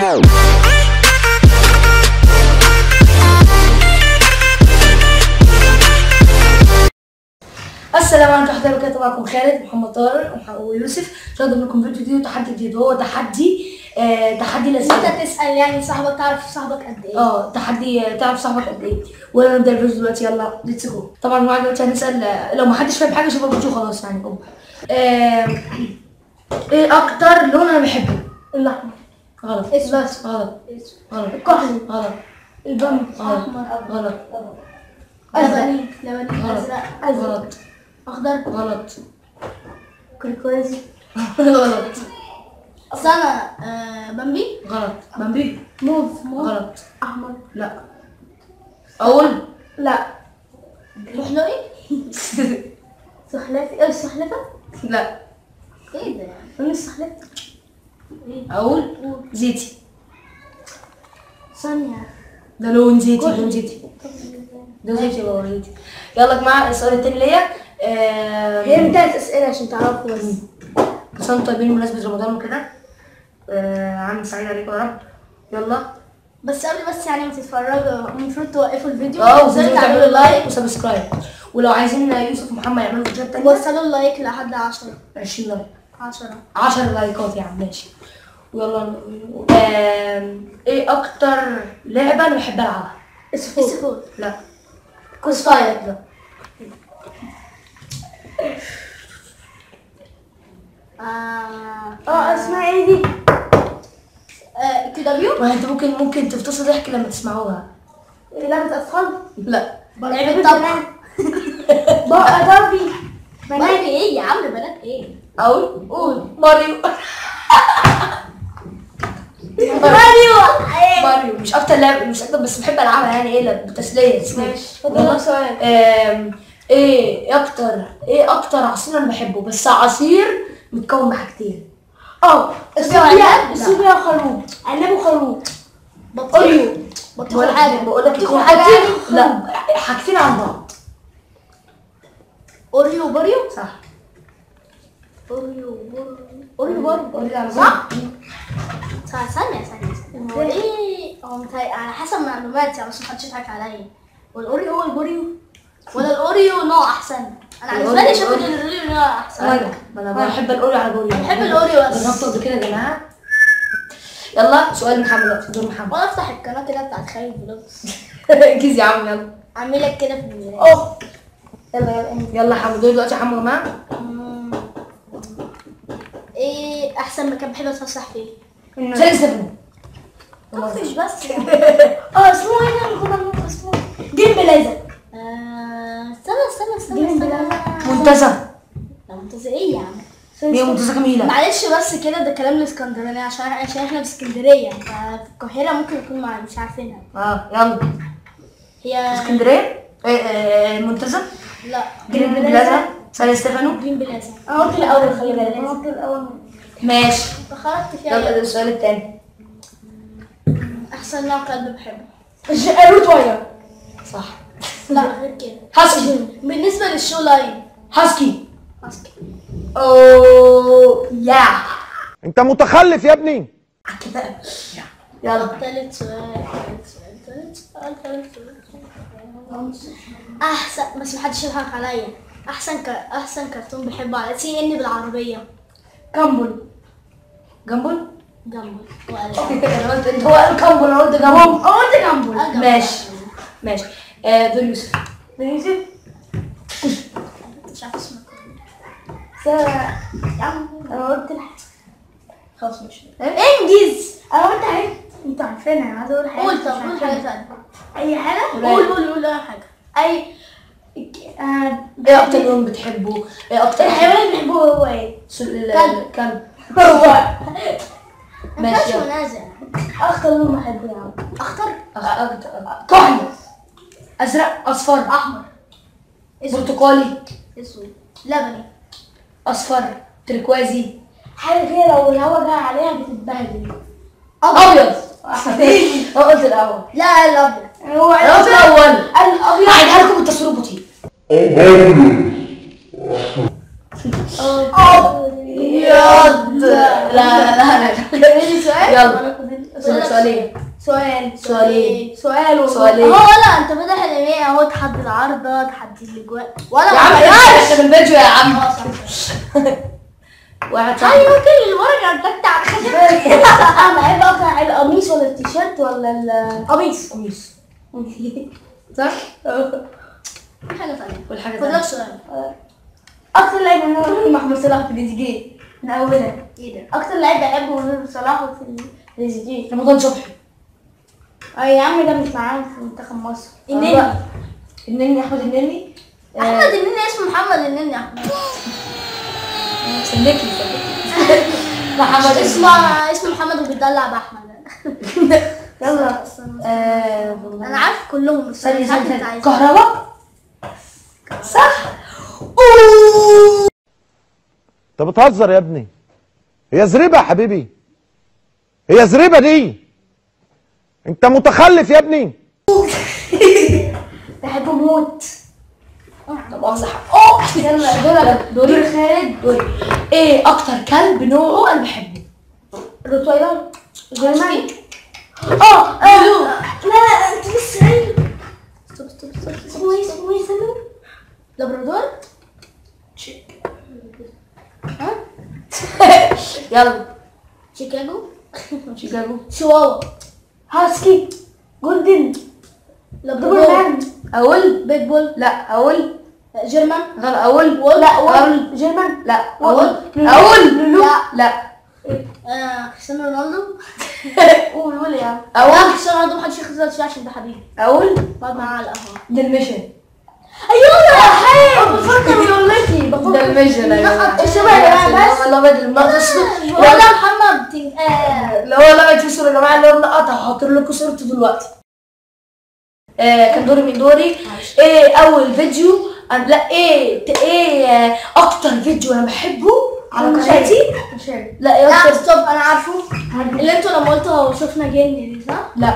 السلام عليكم ورحمه الله وبركاته معكم خالد محمد طارق ومح- ويوسف ان شاء الله أجيب لكم فيديو جديد وتحدي جديد وهو تحدي آه تحدي الاسئله انت تسال يعني صاحبك تعرف صاحبك قد ايه اه تحدي آه، تعرف صاحبك قد ايه ولا نبدا الفيديو دلوقتي يلا ليتس جو طبعا معانا دلوقتي هنسال آه، لو ما حدش فاهم حاجه شوف الفيديو خلاص يعني أوه. آه ايه اكتر لون انا بحبه الاحمر غلط اسود غلط غلط الكحلي غلط البني غلط احمر غلط ازرق لبني غلط ازرق ازرق غلط اخضر غلط كركوازي غلط سنة آه بامبي غلط بامبي موف موف غلط احمر لا اقول لا فحلوقي سحلفي ايه السحلفة لا ايه ده يعني لون السحلفة اقول زيتي ثانية ده لون زيتي لون زيتي ده زيتي بقى زيتي يلا يا جماعه السؤال التاني ليا هي آه، من تلات اسئلة عشان تعرفوا بس كل سنه وانتم طيبين بمناسبه رمضان وكده آه، عام سعيد عليكم يا رب يلا بس قبل بس يعني ما تتفرجوا المفروض توقفوا الفيديو اه وتنزلوا وتعملوا تعملوا لايك لايك وسبسكرايب ولو عايزين يوسف ومحمد يعملوا فيديوهات تانية وصلوا اللايك لحد 10 20 لايك 10 10 لايكات يا عم ماشي ويلا آم، ايه اكتر لعبه انا بحب العبها اسفور لا كوس فاير لا اه اه اسمها ايه دي آه، كيو دبليو ما انت ممكن ممكن تفتصل ضحك لما تسمعوها لعبة أطفال لا لعبة طبخ بقى داربي بنات ايه يا عم بنات ايه اقول قول ماريو ماريو ماريو مش اكتر لعبه مش اكتر بس بحب العبها يعني ايه لا تسليه تسليه ماشي فاضل لك سؤال آم، ايه اكتر ايه اكتر عصير انا بحبه بس عصير متكون من حاجتين اه لا. السوبيا وخروب عنب وخروب اوريو بطيخ بقول بطيخ لك حاجة بقول لك بطيخ يكون حاجة حاجتين يعني لا حاجتين عن بعض اوريو بوريو صح اوريو بوريو اوريو بوريو اوريو على صح؟ بعض. ثانية ثانية ثانية هو ايه هو متهيأ على حسب معلوماتي بس محدش يضحك عليا والاوريو هو البوريو ولا الاوريو نوع احسن انا بالنسبة لي شايف ان الاوريو نوع احسن ايوه ما انا بحب الاوريو على الاوريو بحب الأوريو بس. جربته قبل كده يا جماعه يلا سؤال محمد بقى دور محمد وانا افتح القناة كده بتاعت خالد فلوجز انجز يا عم يلا اعمل لك كده في البداية اوه يلا يلا انت. يلا حمد دول دلوقتي يا حمو يا جماعه مم. ايه احسن مكان بحب اتفسح فيه شيل ستيفن مفيش بس اه اسمه ايه ده اللي كنا بنقول اسمه جيم بلازا آه، استنى استنى استنى جيم استنى منتزه لا منتزه ايه يا عم هي منتزه جميله معلش بس كده ده كلام الاسكندرانية عشان عشان احنا في اسكندرية ففي القاهرة ممكن يكون مع مش عارفينها اه يلا هي اسكندريه إيه، إيه، منتزه لا جرين بلازا سان ستيفانو جيم بلازا انا قلت الاول خلي بالك انا قلت الاول ماشي فخرجت فيها يلا ده السؤال التاني احسن نوع كلب بحبه روت واير صح لا غير كده هاسكي بالنسبة للشو لاين هاسكي ماسك اوه يا انت متخلف يا ابني كده يلا تالت سؤال تالت سؤال تالت سؤال تالت سؤال احسن بس محدش يضحك عليا احسن ك... احسن كرتون بحبه على سي ان بالعربيه كامبل جامبل جنبه انا قلت انت هو قال كامبل انا قلت جامبل قلت جنبه ماشي ماشي آه، دول يوسف ده يوسف مش عارف اسمه يا عم انا قلت الحاجة خلاص ماشي انجز انا قلت حاجه انت عارفينها انا عايز اقول حاجه قول طب قول حاجه ثانيه اي حاجه قول. قول قول قول اي حاجه اي آه، ايه اكتر لون بتحبه ايه اكتر الحيوان اللي بحبه هو ايه؟ سل- ال- كلب. الكلب هو ماشي، ماشي يلا. منازع اخضر لون بحبه يا عم اخضر أخ- أكتر- كحلي ازرق اصفر احمر اسود برتقالي اسود لبني اصفر تركوازي حاجه كده لو الهوا جه عليها بتتبهدل ابيض انا قلت الاول لا الابيض هو انا قلت الاول الابيض هعيدها لكم بالتصوير البطيء ابيض لا لا لا لا كملي سؤال يلا. وأنا فاضل- سؤالين سؤال سؤالين. سؤال والله. سؤالين. هو ولا انت فاتح الايميل اهو تحدي العارضه تحدي الاجواء ولا يا عم ما احنا في الفيديو يا عم اه صح واحد صح ايوه كل المره انت على الخشب انا بحب اقطع القميص ولا التيشيرت ولا القميص قميص صح حاجه ثانيه والحاجة فضلك الثانية سؤال اكتر لاعب انا محمد صلاح في الريزيجيه من اولها ايه ده اكتر لاعب بحبه محمد صلاح في الريزيجيه رمضان صبحي اي يا عم ده مش معاهم في منتخب مصر النني. آه، النني احمد النني احمد النني اسمه محمد النني احمد سلكي سلكي محمد اسمه اسمه محمد وبيدلع باحمد يلا آه، انا عارف كلهم بس ثانية مش عارف ثانية انت عايز كهرباء صح انت بتهزر يا ابني هي زريبه يا حبيبي هي زريبه دي انت متخلف يا ابني بحبه موت طب مؤاخذة حق اوه يلا دورك دوري خالد دوري ايه اكتر كلب نوعه انا بحبه روتويلر جرماني اه اه لا انت لسه قايل ستوب ستوب ستوب اسمه ايه اسمه ايه سلو لابرادور يلا شيكاغو شيكاغو شواوا هاسكي جولدن لابرادور دوبرمان اقول بيتبول لا اقول جيرمان غلط اقول لا اقول جيرمان لا وول. اقول لولو. اقول لولو. لا لا آه، كريستيانو رونالدو قول قول يا عم لا اقول كريستيانو رونالدو محدش ياخد زي الشاشة عشان ده حبيبي اقول بقعد معاه على القهوة دلمشن ايوه يا حي بفكر والله دلمشن يا جماعه الشبه يا جماعة بس. هو الابيض المقص ولا محمد تن- آه، اللي هو الابيض في صوره يا جماعه اللي هو منقطع هحط لكم صورته دلوقتي آه كان دوري من دوري ايه اول فيديو أنا لا ايه ت- ايه آه، اكتر فيديو انا بحبه على قناتي لا ايه لا اكتر ستوب انا عارفه اللي انتوا لما قلتوا شفنا جن دي صح؟ لا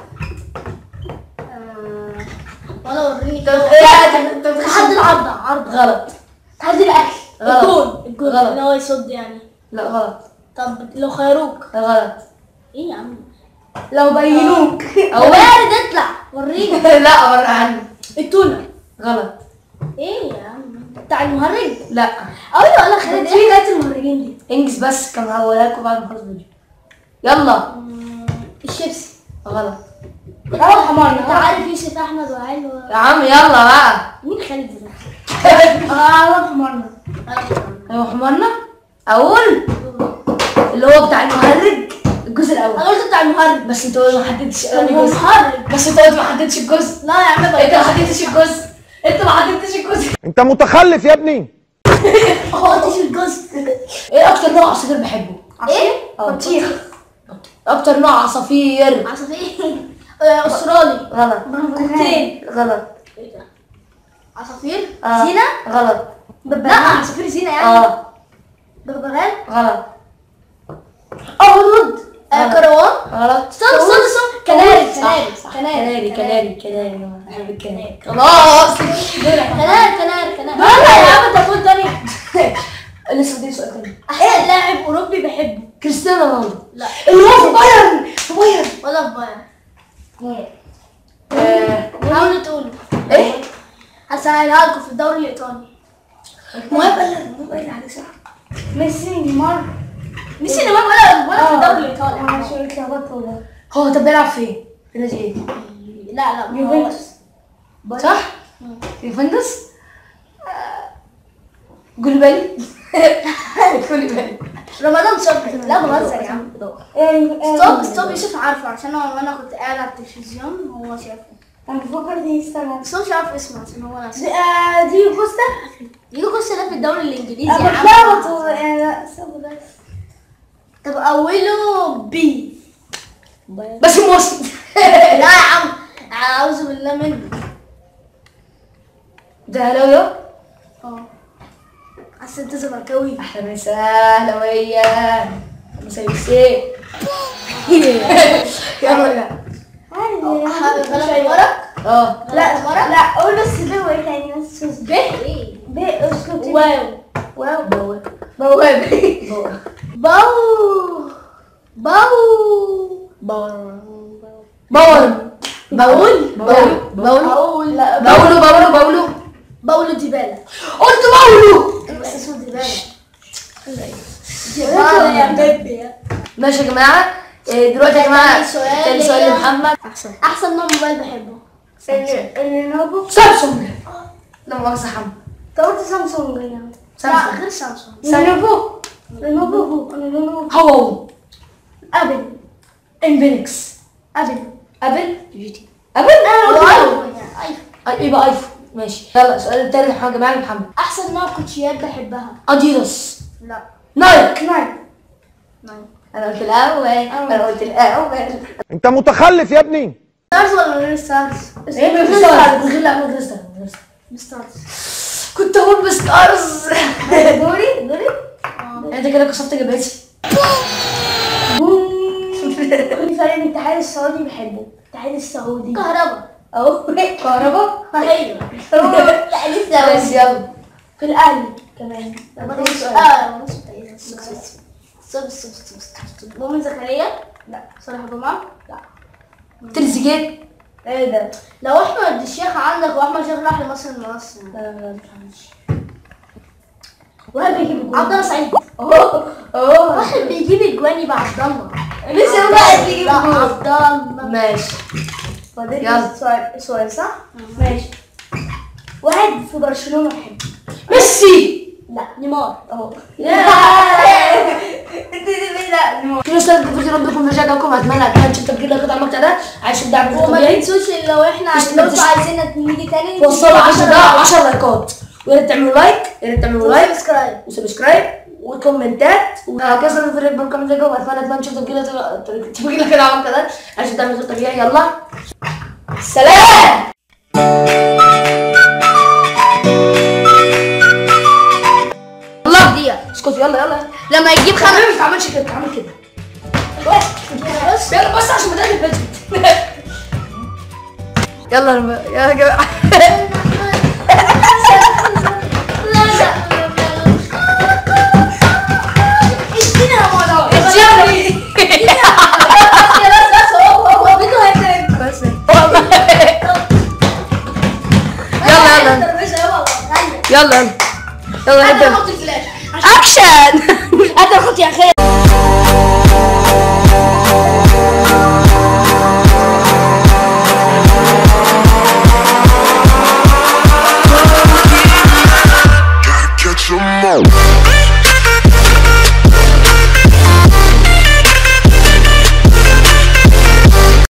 آه، ولا وريني طب كده ايه انت تحدي العرضة عرضة غلط تحدي الاكل غلط. الجول الجول غلط. اللي هو يصد يعني لا غلط طب لو خيروك لا غلط ايه يا عم لو بينوك هو بارد اطلع وريني لا ورا عني التونة غلط ايه يا عم بتاع المهرج لا ايوه ولا خالد في ايه ناس المهرجين دي انجز بس كان هقولها لكم بعد ما اخلص الفيديو يلا مم، الشيبسي غلط روح حمارنا انت عارف يوسف احمد وعيل و... يا عم يلا بقى مين خالد ده؟ اه روح حمارنا ايوه حمارنا اقول اللي هو بتاع المهرج الجزء انا الاول قلت بتاع المهرج بس انت قلت ما حددتش انهي هو جزء مهرج بس انت قلت ما حددتش الجزء لا يا عم انت بقى ما حددتش الجزء انت ما حددتش الجزء انت متخلف يا ابني هو قلتش الجزء ايه اكتر نوع عصافير بحبه ايه؟ اه. بطيخ اكتر نوع عصافير عصافير آه، استرالي غلط كوكتيل غلط ايه ده؟ عصافير اه. زينة غلط لا عصافير زينة يعني اه بغبغان غلط اه هدهد آه، كروان غلط استنى استنى استنى كناري صح، كناري صح. كناري كناري كناري كناري انا بحب الكناري خلاص كناري كناري كناري لا يا عم انت قلت تاني لسه دي سؤال تاني احسن لاعب اوروبي بحبه كريستيانو رونالدو لا اللي هو في بايرن في بايرن ولا في بايرن آه، حاولوا تقولوا ايه هسهلها لكم في الدوري الايطالي المهم موبايل عليه صح ميسي نيمار ميسي اللي ولا ولا في الدوري الايطالي انا شو اتلخبطت والله هو طب بيلعب فين؟ في نادي ايه؟ لا لا ما هو- يوفنتوس صح؟ يوفنتوس؟ جولبالي جولبالي رمضان صبحي لا بهزر يا عم ستوب ستوب يوسف عارفه عشان هو انا كنت قاعد على التلفزيون وهو شافه انا بفكر دي استنى بس هو مش عارف اسمه عشان هو ناسي دي- آه، دي كوستا يجي قصة ده في الدوري الانجليزي يا انا عم بتلخبط يعني لا استنى بس طب اوله بي بس موسم لا يا عم اعوذ بالله منه ده هلاوي اه حاسس انت زملكاوي احلى مسا اهلاوية مسا يوسف يلا يا غلط ورق اه لا لا قول بس ب وايه تاني بس ب ايه ب اسكت واو واو بوابة بوابة باو باو باور باور باول باول باول اقول لا باولو باولو باولو باولو ديبالا قلت باولو بس اسمه ديبالا ديبالا يا بيبي ماشي يا جماعه إيه، دلوقتي يا جماعه تاني سؤال تاني سؤال ليا. لمحمد احسن احسن نوع موبايل بحبه اللينوفو سامسونج لا مؤاخذه يا محمد انت قلت سامسونج يعني لا سامسونج غير سامسونج لينوفو لينوفو لينوفو هو هو ابل انفينكس ابل ابل جي تي ابل ايفون يعني ايفون أي- يبقى ايفون ماشي يلا السؤال التاني يا جماعه لمحمد احسن نوع كوتشيات بحبها اديداس لا نايك نايك نايك انا قلت الاول انا قلت الاول انت متخلف يا ابني ستارز ولا من غير ستارز؟ ايه من غير ستارز من غير لا من غير ستارز من غير ستارز. بستارز كنت اقول بستارز دوري دوري انت كده كسرت جبهتي في فريق الاتحاد السعودي بحبه الاتحاد السعودي كهرباء اهو كهرباء ايوه هو الاتحاد السعودي بس يلا في الاهلي كمان اه نص تقريبا ستوب ستوب ستوب ستوب ستوب مؤمن زكريا لا صالح جمعة لا تريزيجيه ايه ده؟ لو احمد الشيخ عندك واحمد الشيخ راح لمصر المنصة لا لا لا مش عارف. واحد بيجيب الجول عبد الله سعيد اوه اوه واحد بيجيب اجوان يبقى عبد الله لسه هو واحد بيجيب لا الجول عبد الله ماشي فاضل يلا. لي سؤال سؤال صح؟ ماشي واحد في برشلونة بحبه ميسي لا نيمار اهو انت لا نو. كل سنه وانتم بخير ربكم رجعكم اتمنى اتمنى تشوف تفكير قطع المقطع ده عايش الدعم غير وما طبيعي تنسوش إن لو احنا مش- لو انتوا مش- عايزيننا نيجي تاني وصلوا 10 ده 10 لايكات ويا ريت تعملوا لايك يا ريت تعملوا لايك سبسكرايب وسبسكرايب وكومنتات وهكذا في الريب كومنت ده واتمنى اتمنى تشوفوا تفكير تفكير كده المقطع ده عايش الدعم غير طبيعي يلا سلام الله دقيقة اسكت يلا يلا لما يجيب خمس ما تعملش كده تعمل كده بس يلا بس عشان بدأت الفيديو يلا يا يا جماعه بس يلا يلا يلا يلا يلا نبدأ اكشن هات الخط يا اخي